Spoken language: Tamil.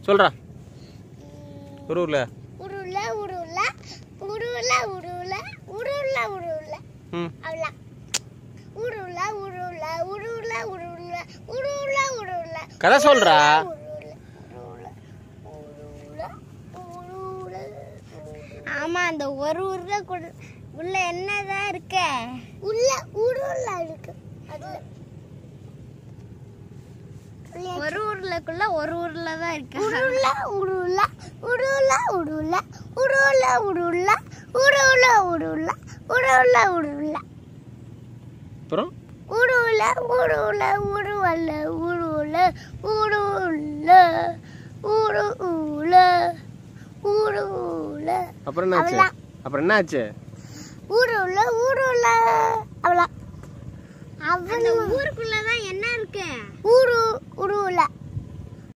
சொல்றா ஒரு ஊர்ல உருள உருள உருள உருள உருள உருள ம் அவ்வளோ உருள உருள உருள உருள உருள உருள கதை சொல்றா ஆமா அந்த ஒரு உருளை கூட- உள்ள என்னதான் இருக்க உள்ள உருள இருக்கு அதுல ஒரு உருளைக்குள்ள ஒரு உருளை தான் இருக்கு உருள உருள உருள உருள உருள உருள உருள உருள உருள உருள அப்புறம் உருள உருள உருவல்ல உருள உருள உரு உருள உருள அப்புறம் என்னாச்சு அவ்வளவுதான். அப்புறம் என்னாச்சு உருள உருள அவ்வளோ அந்த ஊருக்குள்ள தான் என்ன இருக்கு ஊரு உரு